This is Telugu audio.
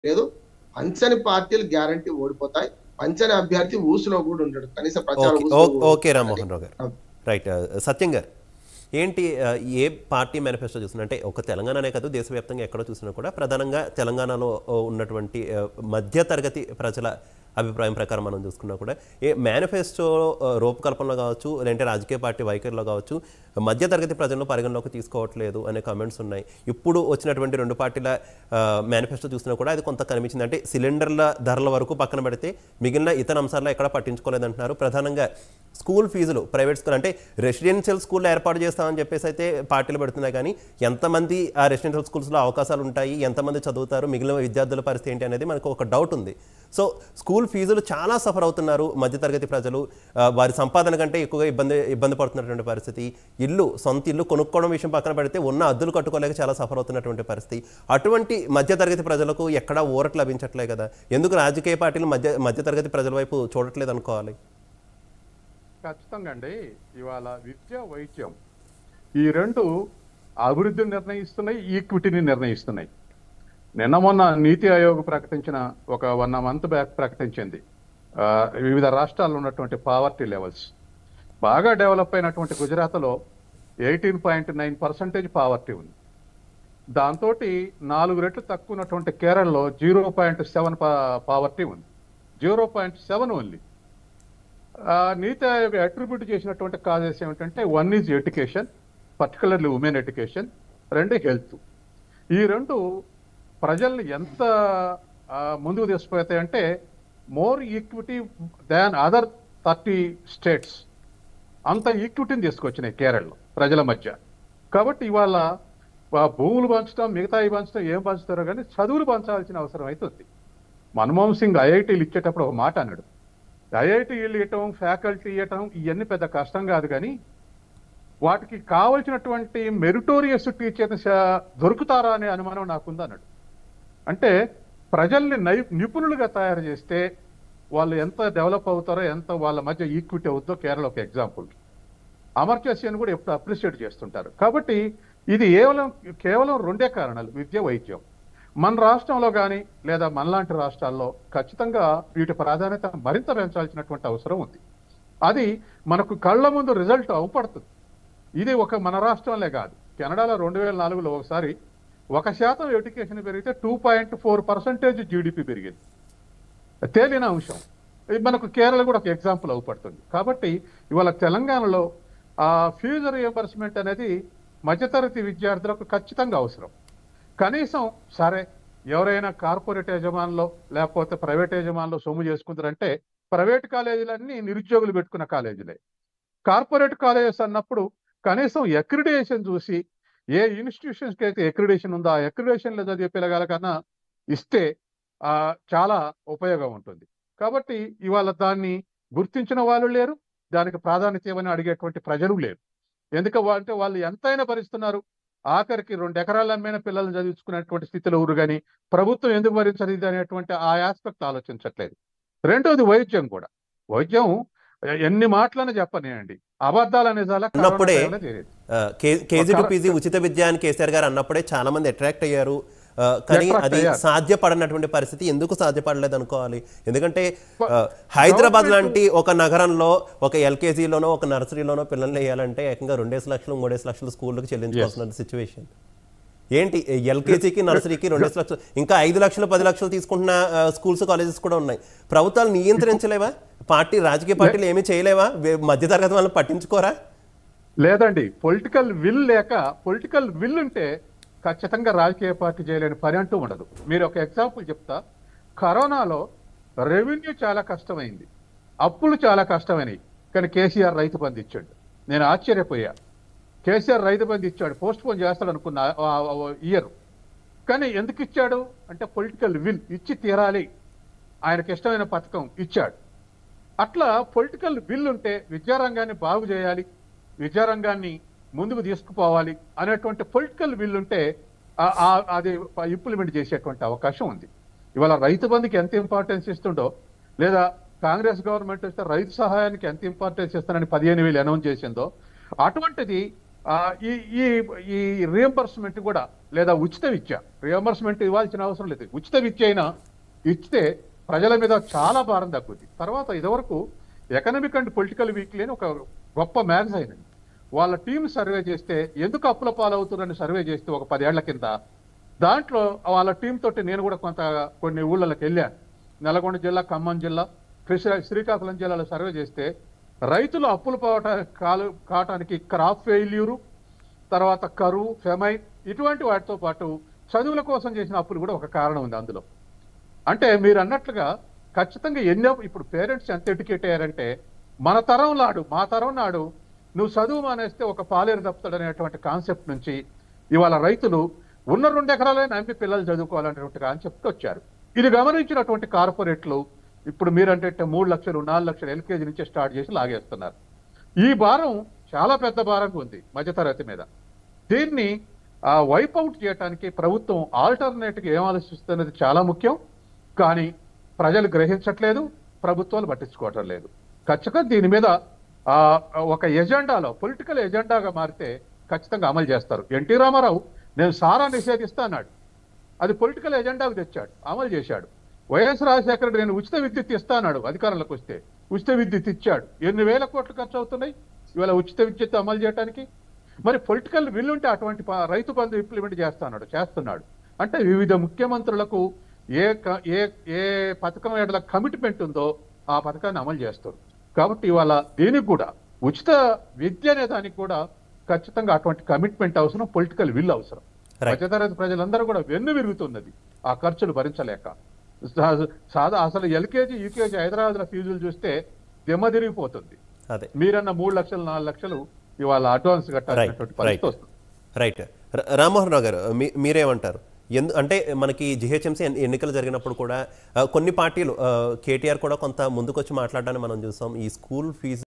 లేదు పంచని పార్టీలు గ్యారంటీ ఓడిపోతాయి పంచని అభ్యర్థి ఊసులో కూడా ఉండడు కనీసం ప్రచార ఓకే ఊసులో ఓ- కూడా ఓకే రామ్మోహన్ రావు గారు అవును. రైట్ ఆ, సత్యం గారు ఏంటి ఆ, ఏ పార్టీ మేనిఫెస్టో చూస్తున్నా అంటే ఒక తెలంగాణనే కాదు దేశవ్యాప్తంగా ఎక్కడో చూసినా కూడా ప్రధానంగా తెలంగాణలో ఆ, ఉన్నటువంటి ఆ, మధ్యతరగతి ప్రజల అభిప్రాయం ప్రకారం మనం చూసుకున్నా కూడా ఏ మేనిఫెస్టో ఆ, రూపకల్పనలో కావచ్చు లేదంటే రాజకీయ పార్టీ వైఖరిలో కావచ్చు మధ్యతరగతి ప్రజలను పరిగణలోకి తీసుకోవట్లేదు అనే కామెంట్స్ ఉన్నాయి ఇప్పుడు వచ్చినటువంటి రెండు పార్టీల మేనిఫెస్టో చూసినా కూడా అది కొంత కనిపించింది అంటే సిలిండర్ల ధరల వరకు పక్కన పెడితే మిగిలిన ఇతర అంశాల్లో ఎక్కడ పట్టించుకోలేదంటున్నారు ప్రధానంగా స్కూల్ ఫీజులు ప్రైవేట్ స్కూల్ అంటే రెసిడెన్షియల్ స్కూల్ ఏర్పాటు చేస్తామని చెప్పేసి అయితే పార్టీలు పెడుతున్నాయి కానీ ఎంతమంది ఆ రెసిడెన్షియల్ స్కూల్స్లో అవకాశాలు ఉంటాయి ఎంతమంది చదువుతారు మిగిలిన విద్యార్థుల పరిస్థితి ఏంటి అనేది మనకు ఒక డౌట్ ఉంది సో స్కూల్ ఫీజులు చాలా సఫర్ అవుతున్నారు మధ్యతరగతి ప్రజలు ఆ, వారి సంపాదన కంటే ఎక్కువగా ఇబ్బంది ఇబ్బంది పడుతున్నటువంటి పరిస్థితి ఇల్లు సొంత ఇల్లు కొనుక్కోవడం విషయం పక్కన పెడితే ఉన్న అద్దులు కట్టుకోలేక చాలా సఫర్ అవుతున్నటువంటి పరిస్థితి అటువంటి మధ్యతరగతి ప్రజలకు ఎక్కడా ఊరట లభించట్లే కదా ఎందుకు రాజకీయ పార్టీలు మధ్య మధ్యతరగతి ప్రజల వైపు చూడట్లేదు అనుకోవాలి ఖచ్చితంగా అండి ఇవాళ విద్య వైద్యం ఈ రెండు అభివృద్ధిని నిర్ణయిస్తున్నాయి ఈక్విటీని నిర్ణయిస్తున్నాయి నిన్న మొన్న నీతి ఆయోగ్ ప్రకటించిన ఒక వన్ మంత్ బ్యాక్ ప్రకటించింది ఆ, వివిధ రాష్ట్రాల్లో ఉన్నటువంటి పావర్టీ లెవెల్స్ బాగా డెవలప్ అయినటువంటి గుజరాత్లో eighteen point nine percentage poverty ఉంది దాంతో నాలుగు రెట్లు తక్కువ ఉన్నటువంటి కేరళలో జీరో పాయింట్ సెవెన్ పావర్టీ ఉంది జీరో పాయింట్ సెవెన్ ఓన్లీ ఆ, నీతి ఆయోగ్ అట్రిబ్యూట్ చేసినటువంటి కాజెస్ ఏమిటంటే one is education particularly women education రెండు హెల్త్ ఈ రెండు ప్రజల్ని ఎంత ఆ, ముందుకు తీసుకుపోతాయంటే more equity than other thirty states అంత ఈక్విటీని తీసుకొచ్చినాయి కేరళలో ప్రజల మధ్య కాబట్టి ఇవాళ ఆ భూములు పంచడం మిగతాయి పంచడం ఏం పంచుతారో కానీ చదువులు పంచాల్సిన అవసరం అయితే ఉంది మన్మోహన్ సింగ్ ఐఐటీలు ఇచ్చేటప్పుడు ఒక మాట అన్నాడు ఐఐటీలు ఇవ్వటం ఫ్యాకల్టీ ఇవ్వటం ఇవన్నీ పెద్ద కష్టం కాదు కానీ వాటికి కావలసినటువంటి మెరిటోరియస్ టీచర్స్ దొరుకుతారా అనే అనుమానం నాకుంది అన్నాడు అంటే ప్రజల్ని నై నిపుణులుగా తయారు చేస్తే వాళ్ళు ఎంత డెవలప్ అవుతారో ఎంత వాళ్ళ మధ్య ఈక్విటీ అవుతుందో కేరళ ఒక ఎగ్జాంపుల్ అమర్త్య సేన్ కూడా ఎప్పుడు అప్రిషియేట్ చేస్తుంటారు కాబట్టి ఇది కేవలం కేవలం రెండే కారణాలు విద్య వైద్యం మన రాష్ట్రంలో కానీ లేదా మనలాంటి రాష్ట్రాల్లో ఖచ్చితంగా వీటి ప్రాధాన్యత మరింత పెంచాల్సినటువంటి అవసరం ఉంది అది మనకు కళ్ళ ముందు రిజల్ట్ అవపడుతుంది ఇది ఒక మన రాష్ట్రంలో కాదు కెనడాలో రెండు వేల నాలుగులో ఒకసారి ఒక శాతం ఎడ్యుకేషన్ పెరిగితే two point four percentage GDP పెరిగింది తేలిన అంశం ఇది మనకు కేరళ కూడా ఒక ఎగ్జాంపుల్ అవుపడుతుంది కాబట్టి ఇవాళ తెలంగాణలో ఆ ఫీజు రియంబర్స్మెంట్ అనేది మధ్యతరగతి విద్యార్థులకు ఖచ్చితంగా అవసరం కనీసం సరే ఎవరైనా కార్పొరేట్ యజమానులో లేకపోతే ప్రైవేట్ యజమానులో సొమ్ము చేసుకుంటారంటే ప్రైవేట్ కాలేజీలన్నీ నిరుద్యోగులు పెట్టుకున్న కాలేజీలే కార్పొరేట్ కాలేజెస్ అన్నప్పుడు కనీసం ఎక్రిడేషన్ చూసి ఏ ఇన్స్టిట్యూషన్స్ కి అయితే ఎక్రిడేషన్ ఉందో ఆ ఎక్రిడేషన్ లో చదివే పిల్లగాల కన్నా ఇస్తే ఆ చాలా ఉపయోగం ఉంటుంది కాబట్టి ఇవాళ దాన్ని గుర్తించిన వాళ్ళు లేరు దానికి ప్రాధాన్యత ఇవ్వని అడిగేటువంటి ప్రజలు లేరు ఎందుకంటే వాళ్ళు ఎంతైనా భరిస్తున్నారు ఆఖరికి రెండు ఎకరాల అమ్మైన పిల్లల్ని చదివించుకునేటువంటి స్థితిలో ఊరు కానీ ప్రభుత్వం ఎందుకు భరించదు ఇది అనేటువంటి ఆ ఆస్పెక్ట్ ఆలోచించట్లేదు రెండోది వైద్యం కూడా వైద్యం ఎన్ని మాటలని చెప్పనియండి అబద్ధాల నిజాల కరోనా అన్నప్పుడే టైంలో జరిగింది. ఆ, కే- కేజీ టు ఒక- పీజీ ఉచిత విద్య అని కేసీఆర్ గారు అన్నప్పుడే చాలా మంది అట్రాక్ట్ అయ్యారు ఆ, కానీ Attract అది అయ్యారు. సాధ్యపడనటువంటి పరిస్థితి ఎందుకు సాధ్యపడలేదు అనుకోవాలి ఎందుకంటే ఆ, హైదరాబాద్ లాంటి ఒక నగరంలో ఒక ఎల్కేజీలోనో ఒక నర్సరీలోనో పిల్లల్ని వేయాలంటే ఏకంగా రెండేసి లక్షలు మూడేసి లక్షలు స్కూళ్ళకి చెల్లించుకోవాల్సిన సిచ్యువేషన్ ఏంటి ఎల్కేజీకి నర్సరీకి రెండేసి లక్షలు ఇంకా ఐదు లక్షలు పది లక్షలు తీసుకుంటున్న ఆ, స్కూల్స్ కాలేజెస్ కూడా ఉన్నాయి ప్రభుత్వాలు నియంత్రించలేవా పార్టీ రాజకీయ పార్టీలు ఏమీ చేయలేవా వే- మధ్యతరగతి వాళ్ళని పట్టించుకోరా లేదండి పొలిటికల్ విల్ లేక పొలిటికల్ విల్ ఉంటే ఖచ్చితంగా రాజకీయ పార్టీ చేయలేని పని అంటూ ఉండదు మీరు ఒక ఎగ్జాంపుల్ చెప్తా కరోనాలో రెవెన్యూ చాలా కష్టమైంది అప్పులు చాలా కష్టమైనవి కానీ కేసీఆర్ రైతు బంధు ఇచ్చాడు నేను ఆశ్చర్యపోయా కేసీఆర్ రైతు బంధు ఇచ్చాడు పోస్ట్ పోన్ చేస్తాడు అనుకున్న ఇయర్ కానీ ఎందుకు ఇచ్చాడు అంటే పొలిటికల్ విల్ ఇచ్చి తీరాలి ఆయనకి ఇష్టమైన పథకం ఇచ్చాడు అట్లా పొలిటికల్ విల్ ఉంటే విద్యారంగాన్ని బాగు చేయాలి విద్యారంగాన్ని ముందుకు తీసుకుపోవాలి అనేటువంటి పొలిటికల్ విల్ ఉంటే ఆ- ఆ- అది ఇంప్లిమెంట్ చేసేటువంటి అవకాశం ఉంది ఇవాళ రైతు బంధుకి ఎంత ఇంపార్టెన్స్ ఇస్తుండో లేదా కాంగ్రెస్ గవర్నమెంట్ వస్తే రైతు సహాయానికి ఎంత ఇంపార్టెన్స్ ఇస్తానని పదిహేను వేలు అనౌన్స్ చేసిందో అటువంటిది ఆ, ఈ ఈ ఈ రియంబర్స్మెంట్ కూడా లేదా ఉచిత విద్య రియంబర్స్మెంట్ ఇవ్వాల్సిన అవసరం లేదు ఉచిత విద్య అయినా ఇస్తే ప్రజల మీద చాలా భారం తగ్గుద్ది తర్వాత ఇదివరకు ఎకనామిక్ అండ్ పొలిటికల్ వీక్లీ అని ఒక గొప్ప మ్యాగజైన్ ఉంది. వాళ్ళ టీం సర్వే చేస్తే ఎందుకు అప్పుల పాలవుతున్నారని సర్వే చేస్తే ఒక పదేళ్ల కింద దాంట్లో వాళ్ళ టీం తోటి నేను కూడా కొంత కొన్ని ఊళ్ళకి వెళ్ళాను నల్గొండ జిల్లా ఖమ్మం జిల్లా కృష్ణ శ్రీకాకుళం జిల్లాలో సర్వే చేస్తే రైతులు అప్పులు పోవట కాలు కావటానికి క్రాప్ ఫెయిల్యూరు తర్వాత కరువు ఫెమైన్ ఇటువంటి వాటితో పాటు చదువుల కోసం చేసిన అప్పులు కూడా ఒక కారణం ఉంది అందులో అంటే మీరు అన్నట్లుగా ఖచ్చితంగా ఎన్నో ఇప్పుడు పేరెంట్స్ ఎంత ఎడ్యుకేట్ అయ్యారంటే మన తరం నాడు మా తరం నాడు నువ్వు చదువు మానేస్తే ఒక పాలేరు తప్పుతాడు అనేటువంటి కాన్సెప్ట్ నుంచి ఇవాళ రైతులు ఉన్న రెండు ఎకరాలైనా నమ్మి పిల్లలు చదువుకోవాలనేటువంటి కాన్సెప్ట్ వచ్చారు ఇది గమనించినటువంటి కార్పొరేట్లు ఇప్పుడు మీరంటే మూడు లక్షలు నాలుగు లక్షలు ఎల్కేజీ నుంచి స్టార్ట్ చేసి లాగేస్తున్నారు ఈ భారం చాలా పెద్ద భారంగా ఉంది మధ్యతరగతి మీద దీన్ని ఆ వైప్ అవుట్ చేయడానికి ప్రభుత్వం ఆల్టర్నేట్గా ఏం ఆలోచిస్తున్నది చాలా ముఖ్యం కానీ ప్రజలు గ్రహించట్లేదు ప్రభుత్వాలు పట్టించుకోవటం లేదు ఖచ్చితంగా దీని మీద ఆ, ఒక ఎజెండాలో పొలిటికల్ ఎజెండాగా మారితే ఖచ్చితంగా అమలు చేస్తారు ఎన్టీ రామారావు నేను సారా నిషేధిస్తా అన్నాడు అది పొలిటికల్ ఎజెండాకు తెచ్చాడు అమలు చేశాడు వైఎస్ రాజశేఖర రెడ్డి నేను ఉచిత విద్యుత్ ఇస్తా అన్నాడు అధికారంలోకి వస్తే ఉచిత విద్యుత్ ఇచ్చాడు ఎన్ని వేల కోట్లు ఖర్చు అవుతున్నాయి ఇవాళ ఉచిత విద్యుత్ అమలు చేయడానికి మరి పొలిటికల్ విల్ ఉంటే అటువంటి ప- రైతు బంధు ఇంప్లిమెంట్ చేస్తున్నాడు చేస్తున్నాడు అంటే వివిధ ముఖ్యమంత్రులకు ఏ క- ఏ ఏ పథకం ఎడల కమిట్మెంట్ ఉందో ఆ పథకాన్ని అమలు చేస్తారు కాబట్టి ఇవాళ దీనికి కూడా ఉచిత విద్య అనే దానికి కూడా ఖచ్చితంగా అటువంటి కమిట్మెంట్ అవసరం పొలిటికల్ విల్ అవసరం Right. మధ్యతరగతి ప్రజలందరూ కూడా వెన్ను విరుగుతున్నది ఆ ఖర్చులు భరించలేక సా- సాదా అసలు ఎల్కేజీ యూకేజీ హైదరాబాద్ లో ఫీజులు చూస్తే దిమ్మ తిరిగిపోతుంది అదే మీరన్న మూడు లక్షలు నాలుగు లక్షలు ఇవాళ అడ్వాన్స్ రైట్ కట్టాల్సినటువంటి రైట్ పరిస్థితి వస్తుంది రైట్ ర- రామ్మోహన్ రావు గారు మీ- మీరేమంటారు ఎందు అంటే మనకి జిహెచ్ఎంసీ ఎన్నికలు జరిగినప్పుడు కూడా ఆ, కొన్ని పార్టీలు కేటీఆర్ కూడా కొంత ముందుకొచ్చి మాట్లాడడాన్ని మనం చూసాం ఈ స్కూల్ ఫీజు